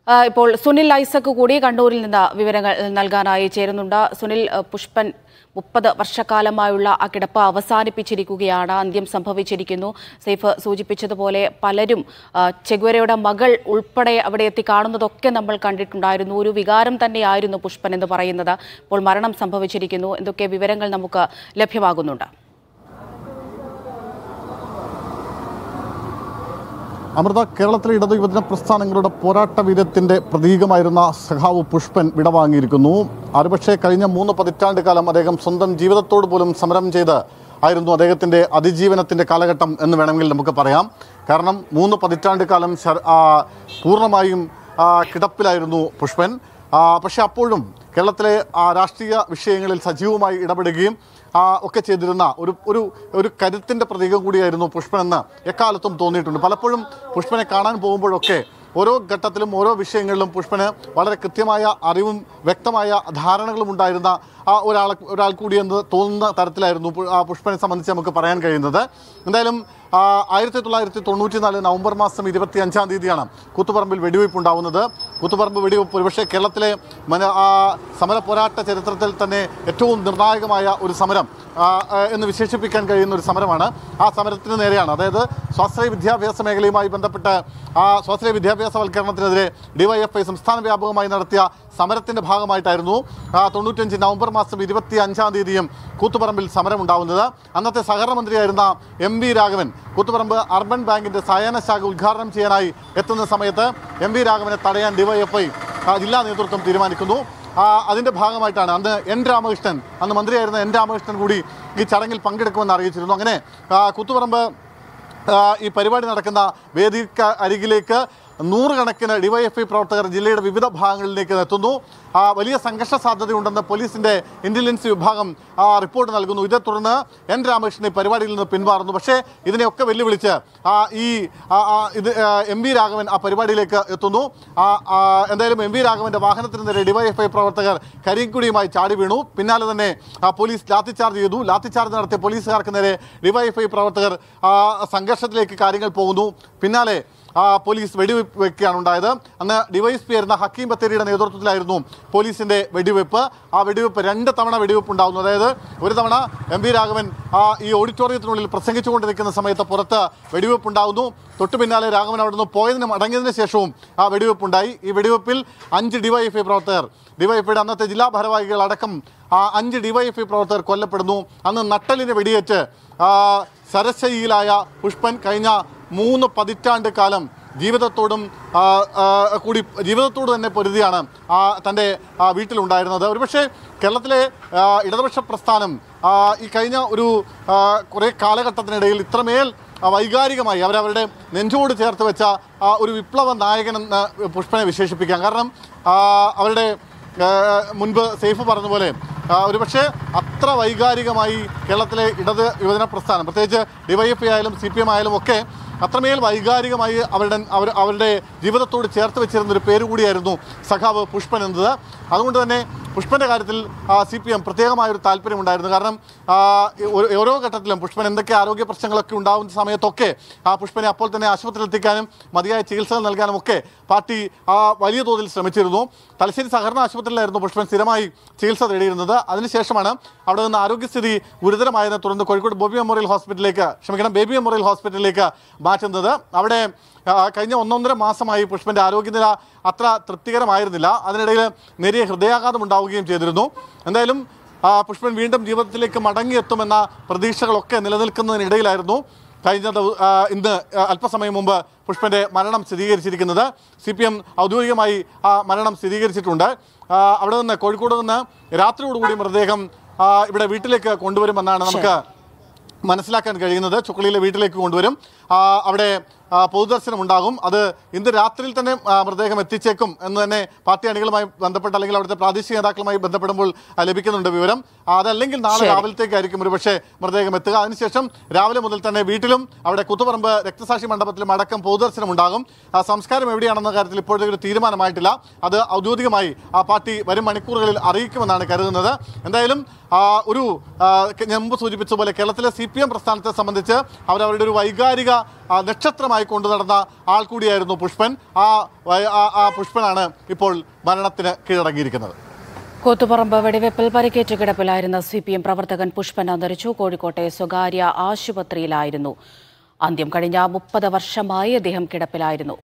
ആ, ഇപ്പോൾ സുനിൽ ഐസക് കൂടി കണ്ണൂരിൽ നിന്ന് വിവരങ്ങൾ നൽകാനായി ചേരുന്നുണ്ട് സുനിൽ ആ, പുഷ്പൻ മുപ്പത് വർഷക്കാലമായുള്ള ആ കിടപ്പ് അവസാനിപ്പിച്ചിരിക്കുകയാണ് അന്ത്യം സംഭവിച്ചിരിക്കുന്നു സെയ്ഫ് സൂചിപ്പിച്ചതുപോലെ പലരും ആ, ചെഗുവരയുടെ മകൾ ഉൾപ്പെടെ അവിടെ എത്തി കാണുന്നതൊക്കെ നമ്മൾ കണ്ടിട്ടുണ്ടായിരുന്നു ഒരു വികാരം തന്നെയായിരുന്നു പുഷ്പൻ എന്ന് പറയുന്നത് ഇപ്പോൾ മരണം സംഭവിച്ചിരിക്കുന്നു എന്തൊക്കെ വിവരങ്ങൾ നമുക്ക് ലഭ്യമാകുന്നുണ്ട് അമൃത കേരളത്തിലെ ഇടതു യുവജന പ്രസ്ഥാനങ്ങളുടെ പോരാട്ട വീരത്തിന്റെ പ്രതീകമായിരുന്ന സഖാവ് പുഷ്പൻ വിടവാങ്ങിയിരിക്കുന്നു ഒരുപക്ഷെ കഴിഞ്ഞ മൂന്ന് പതിറ്റാണ്ട് കാലം അദ്ദേഹം സ്വന്തം ജീവിതത്തോട് പോലും സമരം ചെയ്ത് ആയിരുന്നു അദ്ദേഹത്തിന്റെ അതിജീവനത്തിന്റെ കാലഘട്ടം എന്ന് വേണമെങ്കിൽ നമുക്ക് പറയാം കാരണം മൂന്ന് പതിറ്റാണ്ട് കാലം ശർ- ആ, പൂർണ്ണമായും ആ, കിടപ്പിലായിരുന്നു പുഷ്പൻ ആ, പക്ഷെ അപ്പോഴും കേരളത്തിലെ ആ, രാഷ്ട്രീയ വിഷയങ്ങളിൽ സജീവമായി ഇടപെടുകയും ആ, ഒക്കെ ചെയ്തിരുന്ന ഒരു ഒരു ഒരു കരുത്തിൻ്റെ പ്രതീകം കൂടിയായിരുന്നു പുഷ്പൻ എന്ന് എക്കാലത്തും തോന്നിയിട്ടുണ്ട് പലപ്പോഴും പുഷ്പനെ കാണാൻ പോകുമ്പോഴൊക്കെ ഓരോ ഘട്ടത്തിലും ഓരോ വിഷയങ്ങളിലും പുഷ്പന് വളരെ കൃത്യമായ അറിവും വ്യക്തമായ ധാരണകളും ഉണ്ടായിരുന്ന ആ ഒരാൾ ഒരാൾ കൂടിയെന്ന് തോന്നുന്ന തരത്തിലായിരുന്നു പു- ആ പുഷ്പനെ സംബന്ധിച്ച് നമുക്ക് പറയാൻ കഴിയുന്നത് എന്തായാലും ആ, ആയിരത്തി തൊള്ളായിരത്തി തൊണ്ണൂറ്റി നാല് നവംബർ മാസം ഇരുപത്തി അഞ്ചാം തീയതിയാണ് കൂത്തുപറമ്പിൽ വെടിവയ്പ് ഉണ്ടാവുന്നത് കൂത്തുപറമ്പ് വെടിവയ്പ് ഒരുപക്ഷെ കേരളത്തിലെ മന ആ, സമര പോരാട്ട ചരിത്രത്തിൽ തന്നെ ഏറ്റവും നിർണായകമായ ഒരു സമരം ആ, ആ, എന്ന് വിശേഷിപ്പിക്കാൻ കഴിയുന്ന ഒരു സമരമാണ് ആ സമരത്തിന് നേരെയാണ് അതായത് സ്വാശ്രയ വിദ്യാഭ്യാസ മേഖലയുമായി ബന്ധപ്പെട്ട് ആ സ്വാശ്രയ വിദ്യാഭ്യാസവൽക്കരണത്തിനെതിരെ ഡിവൈഎഫ്ഐ സംസ്ഥാന വ്യാപകമായി നടത്തിയ സമരത്തിന്റെ ഭാഗമായിട്ടായിരുന്നു ആ, തൊണ്ണൂറ്റഞ്ച് നവംബർ മാസം ഇരുപത്തി അഞ്ചാം തീയതിയും കൂത്തുപറമ്പിൽ സമരം ഉണ്ടാവുന്നത് അന്നത്തെ സഹകരണ മന്ത്രിയായിരുന്ന M V Raghavan Koothuparamba urban ബാങ്കിന്റെ സയന ശാഖ ഉദ്ഘാടനം ചെയ്യാനായി എത്തുന്ന സമയത്ത് എം വി രാഘവനെ തടയാൻ ഡിവൈഎഫ്ഐ ആ, ജില്ലാ നേതൃത്വം തീരുമാനിക്കുന്നു ആ, അതിന്റെ ഭാഗമായിട്ടാണ് അന്ന് എൻ രാമകൃഷ്ണൻ അന്ന് മന്ത്രിയായിരുന്ന എൻ രാമകൃഷ്ണൻ കൂടി ഈ ചടങ്ങിൽ പങ്കെടുക്കുമെന്ന് അറിയിച്ചിരുന്നു അങ്ങനെ ആ, കൂത്തുപറമ്പ് ആ, ഈ പരിപാടി നടക്കുന്ന വേദിക്ക് അരികിലേക്ക് നൂറുകണക്കിന് ഡിവൈഎഫ്ഐ പ്രവർത്തകർ ജില്ലയുടെ വിവിധ ഭാഗങ്ങളിലേക്ക് എത്തുന്നു ആ, വലിയ സംഘർഷ സാധ്യതയുണ്ടെന്ന് പോലീസിന്റെ ഇന്റലിജൻസ് വിഭാഗം ആ, റിപ്പോർട്ട് നൽകുന്നു ഇതേ തുടർന്ന് എൻ രാമകൃഷ്ണൻ ഈ പരിപാടിയിൽ നിന്ന് പിന്മാറുന്നു പക്ഷേ ഇതിനെയൊക്കെ വെല്ലുവിളിച്ച് ആ, ഈ ആ, ആ, ഇത് എം വി രാഘവൻ ആ പരിപാടിയിലേക്ക് എത്തുന്നു ആ, ആ, എന്തായാലും എം വി രാഘവന്റെ വാഹനത്തിന് നേരെ ഡിവൈഎഫ്ഐ പ്രവർത്തകർ കരിങ്കുടിയുമായി ചാടി വീണു പിന്നാലെ തന്നെ ആ, പോലീസ് ലാത്തിച്ചാർജ് ചെയ്തു ലാത്തിച്ചാർജ് നടത്തിയ പോലീസുകാർക്ക് നേരെ ഡിവൈഎഫ്ഐ പ്രവർത്തകർ ആ, സംഘർഷത്തിലേക്ക് കാര്യങ്ങൾ പോകുന്നു പിന്നാലെ ആ, പോലീസ് വെടിവെപ്പ് വെക്കുകയാണ് ഉണ്ടായത് അന്ന് ഡിവൈഎസ്പി ആയിരുന്ന ഹക്കീം ബത്തേരിയുടെ നേതൃത്വത്തിലായിരുന്നു പോലീസിന്റെ വെടിവെപ്പ് ആ വെടിവെപ്പ് രണ്ട് തവണ വെടിവെപ്പ് ഉണ്ടാകുന്നു അതായത് ഒരു തവണ എം വി രാഘവൻ ആ ഈ ഓഡിറ്റോറിയത്തിനുള്ളിൽ പ്രസംഗിച്ചുകൊണ്ട് നിൽക്കുന്ന സമയത്ത് പുറത്ത് വെടിവെപ്പ് ഉണ്ടാകുന്നു തൊട്ടു പിന്നാലെ രാഘവൻ അവിടെ നിന്ന് പോയതിന് മടങ്ങിയതിന് ശേഷവും ആ വെടിവെപ്പ് ഉണ്ടായി ഈ വെടിവെപ്പിൽ അഞ്ച് ഡിവൈഎഫ്ഐ പ്രവർത്തകർ ഡിവൈഎഫ്ഐയുടെ അന്നത്തെ ജില്ലാ ഭാരവാഹികൾ അടക്കം ആ അഞ്ച് ഡിവൈഎഫ്ഐ പ്രവർത്തകർ കൊല്ലപ്പെടുന്നു അന്ന് നട്ടലിന് വെടിയേറ്റ് ആ, സരശയിലായ പുഷ്പൻ കഴിഞ്ഞ മൂന്ന് പതിറ്റാണ്ട് കാലം ജീവിതത്തോടും ആ, ആ, കൂടി ജീവിതത്തോട് തന്നെ പൊരുതിയാണ് ആ തൻ്റെ ആ, വീട്ടിലുണ്ടായിരുന്നത് ഒരുപക്ഷെ കേരളത്തിലെ ആ, ഇടതുപക്ഷ പ്രസ്ഥാനം ആ, ഈ കഴിഞ്ഞ ഒരു ആ, കുറേ കാലഘട്ടത്തിനിടയിൽ ഇത്രമേൽ ആ, വൈകാരികമായി അവരവരുടെ നെഞ്ചോട് ചേർത്ത് വെച്ച ആ, ഒരു വിപ്ലവ നായകനെന്ന് പുഷ്പനെ വിശേഷിപ്പിക്കാം കാരണം ആ, അവരുടെ ആ, മുൻപ് സേഫ് പറഞ്ഞ പോലെ ആ, ഒരുപക്ഷെ അത്ര വൈകാരികമായി കേരളത്തിലെ ഇടത് യുവജന പ്രസ്ഥാനം പ്രത്യേകിച്ച് ഡിവൈഎഫ്ഐ ആയാലും സി പി എം ആയാലും ഒക്കെ അത്രമേൽ വൈകാരികമായി അവരുടെ അവർ അവരുടെ ജീവിതത്തോട് ചേർത്ത് വെച്ചിരുന്ന ഒരു പേര് കൂടിയായിരുന്നു സഖാവ് പുഷ്പൻ എന്നത് അതുകൊണ്ട് തന്നെ പുഷ്പൻ്റെ കാര്യത്തിൽ സി പി എം പ്രത്യേകമായ ഒരു താല്പര്യമുണ്ടായിരുന്നു കാരണം ആ, ഓ- ഓരോ ഘട്ടത്തിലും പുഷ്പൻ എന്തൊക്കെ ആരോഗ്യ പ്രശ്നങ്ങളൊക്കെ ഉണ്ടാകുന്ന സമയത്തൊക്കെ ആ പുഷ്പനെ അപ്പോൾ തന്നെ ആശുപത്രിയിൽ എത്തിക്കാനും മതിയായ ചികിത്സകൾ നൽകാനും ഒക്കെ പാർട്ടി ആ വലിയ തോതിൽ ശ്രമിച്ചിരുന്നു തലശ്ശേരി സഹകരണ ആശുപത്രിയിലായിരുന്നു പുഷ്പൻ സ്ഥിരമായി ചികിത്സ തേടിയിരുന്നത് അതിനുശേഷമാണ് അവിടെ നിന്ന് ആരോഗ്യസ്ഥിതി ഗുരുതരമായതിനെ തുടർന്ന് കോഴിക്കോട് ബോബി മെമ്മോറിയൽ ഹോസ്പിറ്റലിലേക്ക് ക്ഷമിക്കണം ബേബി മെമ്മോറിയൽ ഹോസ്പിറ്റലിലേക്ക് മാറ്റുന്നത് അവിടെ ആ, കഴിഞ്ഞ ഒന്നൊന്നര മാസമായി പുഷ്പന്റെ ആരോഗ്യനില അത്ര തൃപ്തികരമായിരുന്നില്ല അതിനിടയിൽ നേരിയ ഹൃദയാഘാതം ഉണ്ടാവുകയും ചെയ്തിരുന്നു എന്തായാലും ആ, പുഷ്പൻ വീണ്ടും ജീവിതത്തിലേക്ക് മടങ്ങിയെത്തുമെന്ന പ്രതീക്ഷകളൊക്കെ നിലനിൽക്കുന്നതിനിടയിലായിരുന്നു കഴിഞ്ഞ ദിവ- ആ, ഇന്ന് ആ, അല്പസമയം മുമ്പ് പുഷ്പന്റെ മരണം സ്ഥിരീകരിച്ചിരിക്കുന്നത് സി പി എം ഔദ്യോഗികമായി ആ മരണം സ്ഥിരീകരിച്ചിട്ടുണ്ട് ആ, അവിടെ നിന്ന് കോഴിക്കോട് നിന്ന് രാത്രിയോടുകൂടി മൃതദേഹം ആ, ഇവിടെ വീട്ടിലേക്ക് കൊണ്ടുവരുമെന്നാണ് നമുക്ക് മനസ്സിലാക്കാൻ കഴിയുന്നത് ചുക്കളിയിലെ വീട്ടിലേക്ക് കൊണ്ടുവരും ആ, അവിടെ ആ, പൊതുദർശനം ഉണ്ടാകും അത് ഇന്ന് രാത്രിയിൽ തന്നെ ആ, മൃതദേഹം എത്തിച്ചേക്കും എന്ന് തന്നെ പാർട്ടി അണികളുമായി ബന്ധപ്പെട്ട് അല്ലെങ്കിൽ അവിടുത്തെ പ്രാദേശിക നേതാക്കളുമായി ബന്ധപ്പെടുമ്പോൾ ആ, ലഭിക്കുന്നുണ്ട് വിവരം ആ, അതല്ലെങ്കിൽ നാളെ ശരി. രാവിലത്തേക്കായിരിക്കും ഒരു പക്ഷേ മൃതദേഹം എത്തുക അതിനുശേഷം രാവിലെ മുതൽ തന്നെ വീട്ടിലും അവിടെ കുത്തുപറമ്പ് രക്തസാക്ഷി മണ്ഡപത്തിലും അടക്കം പൊതുദർശനം ഉണ്ടാകും ആ, സംസ്കാരം എവിടെയാണെന്ന കാര്യത്തിൽ ഇപ്പോഴത്തെ ഒരു തീരുമാനമായിട്ടില്ല അത് ഔദ്യോഗികമായി ആ പാർട്ടി വരും മണിക്കൂറുകളിൽ അറിയിക്കുമെന്നാണ് കരുതുന്നത് എന്തായാലും ആ, ഒരു ആ, ഞാൻ മുമ്പ് സൂചിപ്പിച്ച പോലെ കേരളത്തിലെ സി പി എം പ്രസ്ഥാനത്തെ സംബന്ധിച്ച് അവരവരുടെ ഒരു വൈകാരിക ആ, നക്ഷത്രമായി കൊണ്ടു നടന്ന ആൾ കൂടിയായിരുന്നു പുഷ്പൻ ആ ആ- ആ പുഷ്പനാണ് ഇപ്പോൾ മരണത്തിന് കീഴടങ്ങിയിരിക്കുന്നത് കൂത്തുപറമ്പ് വെടിവെപ്പിൽ പരിക്കേറ്റ് കിടപ്പിലായിരുന്ന സി പി എം പ്രവർത്തകൻ പുഷ്പൻ അന്തരിച്ചു കോഴിക്കോട്ടെ സ്വകാര്യ ആശുപത്രിയിലായിരുന്നു അന്ത്യം കഴിഞ്ഞ മുപ്പത് വർഷമായി അദ്ദേഹം കിടപ്പിലായിരുന്നു